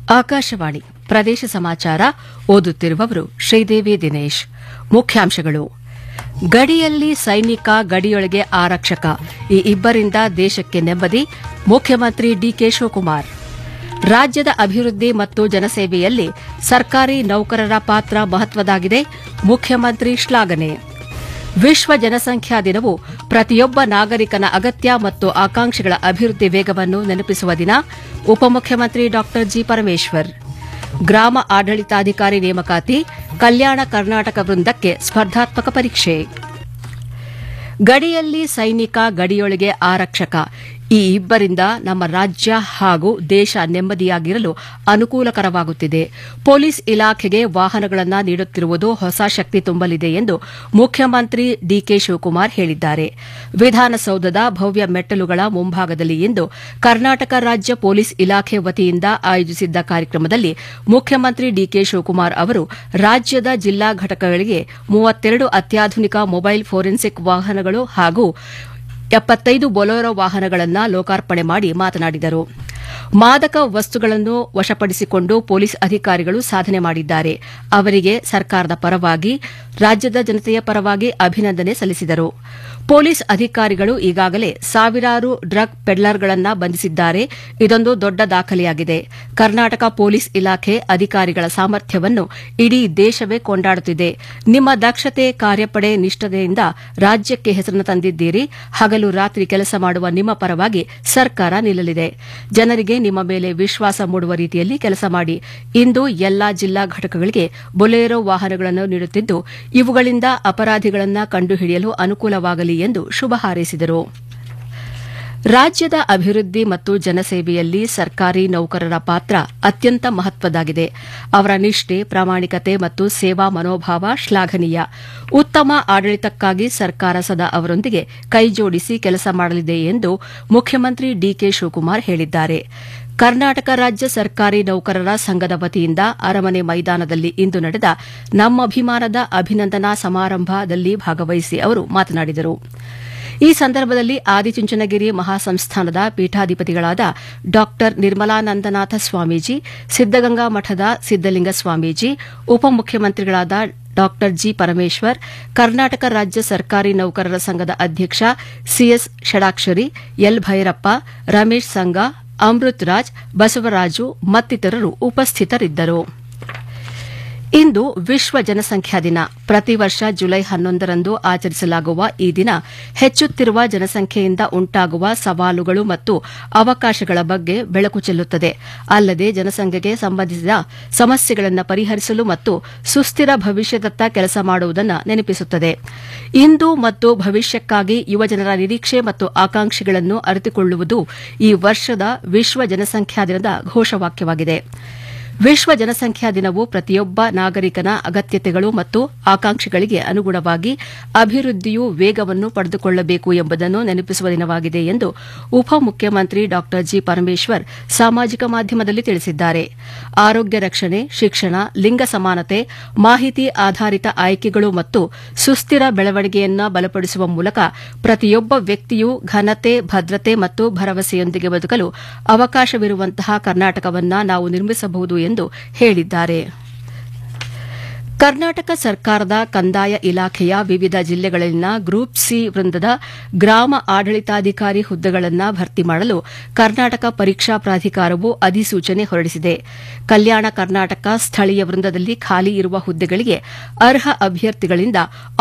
ಆಕಾಶವಾಣಿ ಪ್ರದೇಶ ಸಮಾಚಾರ ಓದುತ್ತಿರುವವರು ಶ್ರೀದೇವಿ ದಿನೇಶ್ ಮುಖ್ಯಾಂಶಗಳು ಗಡಿಯಲ್ಲಿ ಸೈನಿಕ ಗಡಿಯೊಳಗೆ ಆರಕ್ಷಕ ಈ ಇಬ್ಬರಿಂದ ದೇಶಕ್ಕೆ ನೆಮ್ಮದಿ ಮುಖ್ಯಮಂತ್ರಿ ಡಿಕೆ ಶಿವಕುಮಾರ್ ರಾಜ್ಯದ ಅಭಿವೃದ್ಧಿ ಮತ್ತು ಜನಸೇವೆಯಲ್ಲಿ ಸರ್ಕಾರಿ ನೌಕರರ ಪಾತ್ರ ಮಹತ್ವದಾಗಿದೆ ಮುಖ್ಯಮಂತ್ರಿ ಶ್ಲಾಘನೆ ವಿಶ್ವ ಜನಸಂಖ್ಯಾ ದಿನವು ಪ್ರತಿಯೊಬ್ಬ ನಾಗರಿಕನ ಅಗತ್ಯ ಮತ್ತು ಆಕಾಂಕ್ಷೆಗಳ ಅಭಿವೃದ್ಧಿ ವೇಗವನ್ನು ನೆನಪಿಸುವ ದಿನ ಉಪಮುಖ್ಯಮಂತ್ರಿ ಡಾ ಜಿ ಪರಮೇಶ್ವರ್ ಗ್ರಾಮ ಆಡಳಿತಾಧಿಕಾರಿ ನೇಮಕಾತಿ ಕಲ್ಯಾಣ ಕರ್ನಾಟಕ ವೃಂದಕ್ಕೆ ಸ್ಪರ್ಧಾತ್ಮಕ ಪರೀಕ್ಷೆ ಗಡಿಯಲ್ಲಿ ಸೈನಿಕ ಗಡಿಯೊಳಗೆ ಆರಕ್ಷಕ ಈ ಇಬ್ಬರಿಂದ ನಮ್ಮ ರಾಜ್ಯ ಹಾಗೂ ದೇಶ ನೆಮ್ಮದಿಯಾಗಿರಲು ಅನುಕೂಲಕರವಾಗುತ್ತಿದೆ ಪೊಲೀಸ್ ಇಲಾಖೆಗೆ ವಾಹನಗಳನ್ನು ನೀಡುತ್ತಿರುವುದು ಹೊಸ ಶಕ್ತಿ ತುಂಬಲಿದೆ ಎಂದು ಮುಖ್ಯಮಂತ್ರಿ ಡಿಕೆ ಶಿವಕುಮಾರ್ ಹೇಳಿದ್ದಾರೆ ವಿಧಾನಸೌಧದ ಭವ್ಯ ಮೆಟ್ಟಲುಗಳ ಮುಂಭಾಗದಲ್ಲಿ ಇಂದು ಕರ್ನಾಟಕ ರಾಜ್ಯ ಪೊಲೀಸ್ ಇಲಾಖೆ ವತಿಯಿಂದ ಆಯೋಜಿಸಿದ್ದ ಕಾರ್ಯಕ್ರಮದಲ್ಲಿ ಮುಖ್ಯಮಂತ್ರಿ ಡಿಕೆ ಶಿವಕುಮಾರ್ ಅವರು ರಾಜ್ಯದ ಜಿಲ್ಲಾ ಘಟಕಗಳಿಗೆ ಮೂವತ್ತೆರಡು ಅತ್ಯಾಧುನಿಕ ಮೊಬೈಲ್ ಫೋರೆನ್ಸಿಕ್ ವಾಹನಗಳು ಹಾಗೂ ಎಪ್ಪತ್ತೈದು ಬೊಲೊರೋ ವಾಹನಗಳನ್ನು ಲೋಕಾರ್ಪಣೆ ಮಾಡಿ ಮಾತನಾಡಿದರು ಮಾದಕ ವಸ್ತುಗಳನ್ನು ವಶಪಡಿಸಿಕೊಂಡು ಪೊಲೀಸ್ ಅಧಿಕಾರಿಗಳು ಸಾಧನೆ ಮಾಡಿದ್ದಾರೆ ಅವರಿಗೆ ಸರ್ಕಾರದ ಪರವಾಗಿ ರಾಜ್ಯದ ಜನತೆಯ ಪರವಾಗಿ ಅಭಿನಂದನೆ ಸಲ್ಲಿಸಿದರು ಪೊಲೀಸ್ ಅಧಿಕಾರಿಗಳು ಈಗಾಗಲೇ ಸಾವಿರಾರು ಡ್ರಗ್ ಪೆಡ್ಲರ್ಗಳನ್ನು ಬಂಧಿಸಿದ್ದಾರೆ ಇದೊಂದು ದೊಡ್ಡ ದಾಖಲೆಯಾಗಿದೆ ಕರ್ನಾಟಕ ಪೊಲೀಸ್ ಇಲಾಖೆ ಅಧಿಕಾರಿಗಳ ಸಾಮರ್ಥ್ಯವನ್ನು ಇಡೀ ದೇಶವೇ ಕೊಂಡಾಡುತ್ತಿದೆ ನಿಮ್ಮ ದಕ್ಷತೆ ಕಾರ್ಯಪಡೆ ನಿಷ್ಠತೆಯಿಂದ ರಾಜ್ಯಕ್ಕೆ ಹೆಸರನ್ನು ತಂದಿದ್ದೀರಿ ಹಗಲು ರಾತ್ರಿ ಕೆಲಸ ಮಾಡುವ ನಿಮ್ಮ ಪರವಾಗಿ ಸರ್ಕಾರ ನಿಲ್ಲಲಿದೆ ಜನರಿಗೆ ನಿಮ್ಮ ಮೇಲೆ ವಿಶ್ವಾಸ ಮೂಡುವ ರೀತಿಯಲ್ಲಿ ಕೆಲಸ ಮಾಡಿ ಇಂದು ಎಲ್ಲಾ ಜಿಲ್ಲಾ ಘಟಕಗಳಿಗೆ ಬೊಲೇರೋ ವಾಹನಗಳನ್ನು ನೀಡುತ್ತಿದ್ದು ಇವುಗಳಿಂದ ಅಪರಾಧಿಗಳನ್ನು ಕಂಡುಹಿಡಿಯಲು ಅನುಕೂಲವಾಗಲಿ ಎಂದು ಶುಭ ಹಾರೈಸಿದರು ರಾಜ್ಯದ ಅಭಿವೃದ್ಧಿ ಮತ್ತು ಜನಸೇವೆಯಲ್ಲಿ ಸರ್ಕಾರಿ ನೌಕರರ ಪಾತ್ರ ಅತ್ಯಂತ ಮಹತ್ವದಾಗಿದೆ ಅವರ ನಿಷ್ಠೆ ಪ್ರಾಮಾಣಿಕತೆ ಮತ್ತು ಸೇವಾ ಮನೋಭಾವ ಶ್ಲಾಘನೀಯ ಉತ್ತಮ ಆಡಳಿತಕ್ಕಾಗಿ ಸರ್ಕಾರ ಸದಾ ಅವರೊಂದಿಗೆ ಕೈಜೋಡಿಸಿ ಕೆಲಸ ಮಾಡಲಿದೆ ಎಂದು ಮುಖ್ಯಮಂತ್ರಿ ಡಿಕೆ ಶಿವಕುಮಾರ್ ಹೇಳಿದ್ದಾರೆ ಕರ್ನಾಟಕ ರಾಜ್ಯ ಸರ್ಕಾರಿ ನೌಕರರ ಸಂಘದ ವತಿಯಿಂದ ಅರಮನೆ ಮೈದಾನದಲ್ಲಿ ಇಂದು ನಡೆದ ನಮ್ಮಭಿಮಾನದ ಅಭಿನಂದನಾ ಸಮಾರಂಭದಲ್ಲಿ ಭಾಗವಹಿಸಿ ಅವರು ಮಾತನಾಡಿದರು ಈ ಸಂದರ್ಭದಲ್ಲಿ ಆದಿಚುಂಚನಗಿರಿ ಮಹಾಸಂಸ್ಥಾನದ ಪೀಠಾಧಿಪತಿಗಳಾದ ಡಾ ನಿರ್ಮಲಾನಂದನಾಥ ಸ್ವಾಮೀಜಿ ಸಿದ್ದಗಂಗಾ ಮಠದ ಸಿದ್ದಲಿಂಗ ಸ್ವಾಮೀಜಿ ಉಪಮುಖ್ಯಮಂತ್ರಿಗಳಾದ ಡಾ ಜಿ ಪರಮೇಶ್ವರ್ ಕರ್ನಾಟಕ ರಾಜ್ಯ ಸರ್ಕಾರಿ ನೌಕರರ ಸಂಘದ ಅಧ್ಯಕ್ಷ ಸಿಎಸ್ ಷಡಾಕ್ಷರಿ ಎಲ್ ಭೈರಪ್ಪ ರಮೇಶ್ ಸಂಗ ಅಮೃತ್ ರಾಜ್ ಬಸವರಾಜು ಮತ್ತಿತರರು ಉಪಸ್ಥಿತರಿದ್ದರು ಇಂದು ವಿಶ್ವ ಜನಸಂಖ್ಯಾ ದಿನ ಪ್ರತಿ ವರ್ಷ ಜುಲೈ ಹನ್ನೊಂದರಂದು ಆಚರಿಸಲಾಗುವ ಈ ದಿನ ಹೆಚ್ಚುತ್ತಿರುವ ಜನಸಂಖ್ಯೆಯಿಂದ ಉಂಟಾಗುವ ಸವಾಲುಗಳು ಮತ್ತು ಅವಕಾಶಗಳ ಬಗ್ಗೆ ಬೆಳಕು ಚೆಲ್ಲುತ್ತದೆ ಅಲ್ಲದೆ ಜನಸಂಖ್ಯೆಗೆ ಸಂಬಂಧಿಸಿದ ಸಮಸ್ಯೆಗಳನ್ನು ಪರಿಹರಿಸಲು ಮತ್ತು ಸುಸ್ಥಿರ ಭವಿಷ್ಯದತ್ತ ಕೆಲಸ ಮಾಡುವುದನ್ನು ನೆನಪಿಸುತ್ತದೆ ಇಂದು ಮತ್ತು ಭವಿಷ್ಯಕ್ಕಾಗಿ ಯುವಜನರ ನಿರೀಕ್ಷೆ ಮತ್ತು ಆಕಾಂಕ್ಷೆಗಳನ್ನು ಅರಿತುಕೊಳ್ಳುವುದು ಈ ವರ್ಷದ ವಿಶ್ವ ಜನಸಂಖ್ಯಾ ದಿನದ ಘೋಷವಾಕ್ಯವಾಗಿದೆ ವಿಶ್ವ ಜನಸಂಖ್ಯಾ ದಿನವು ಪ್ರತಿಯೊಬ್ಬ ನಾಗರಿಕನ ಅಗತ್ಯತೆಗಳು ಮತ್ತು ಆಕಾಂಕ್ಷೆಗಳಿಗೆ ಅನುಗುಣವಾಗಿ ಅಭಿವೃದ್ಧಿಯು ವೇಗವನ್ನು ಪಡೆದುಕೊಳ್ಳಬೇಕು ಎಂಬುದನ್ನು ನೆನಪಿಸುವ ದಿನವಾಗಿದೆ ಎಂದು ಉಪಮುಖ್ಯಮಂತ್ರಿ ಡಾ ಜಿ ಪರಮೇಶ್ವರ್ ಸಾಮಾಜಿಕ ಮಾಧ್ಯಮದಲ್ಲಿ ತಿಳಿಸಿದ್ದಾರೆ ಆರೋಗ್ಯ ರಕ್ಷಣೆ ಶಿಕ್ಷಣ ಲಿಂಗ ಸಮಾನತೆ ಮಾಹಿತಿ ಆಧಾರಿತ ಆಯ್ಕೆಗಳು ಮತ್ತು ಸುಸ್ಥಿರ ಬೆಳವಣಿಗೆಯನ್ನು ಬಲಪಡಿಸುವ ಮೂಲಕ ಪ್ರತಿಯೊಬ್ಬ ವ್ಯಕ್ತಿಯೂ ಘನತೆ ಭದ್ರತೆ ಮತ್ತು ಭರವಸೆಯೊಂದಿಗೆ ಬದುಕಲು ಅವಕಾಶವಿರುವಂತಹ ಕರ್ನಾಟಕವನ್ನು ನಾವು ನಿರ್ಮಿಸಬಹುದು ಎಂದು ಹೇಳಿದ್ದಾರೆ ಕರ್ನಾಟಕ ಸರ್ಕಾರದ ಕಂದಾಯ ಇಲಾಖೆಯ ವಿವಿಧ ಜಿಲ್ಲೆಗಳಲ್ಲಿನ ಗ್ರೂಪ್ ಸಿ ವೃಂದದ ಗ್ರಾಮ ಆಡಳಿತಾಧಿಕಾರಿ ಹುದ್ದೆಗಳನ್ನು ಭರ್ತಿ ಮಾಡಲು ಕರ್ನಾಟಕ ಪರೀಕ್ಷಾ ಪ್ರಾಧಿಕಾರವು ಅಧಿಸೂಚನೆ ಹೊರಡಿಸಿದೆ ಕಲ್ಯಾಣ ಕರ್ನಾಟಕ ಸ್ಥಳೀಯ ವೃಂದದಲ್ಲಿ ಖಾಲಿ ಇರುವ ಹುದ್ದೆಗಳಿಗೆ ಅರ್ಹ ಅಭ್ಯರ್ಥಿಗಳಿಂದ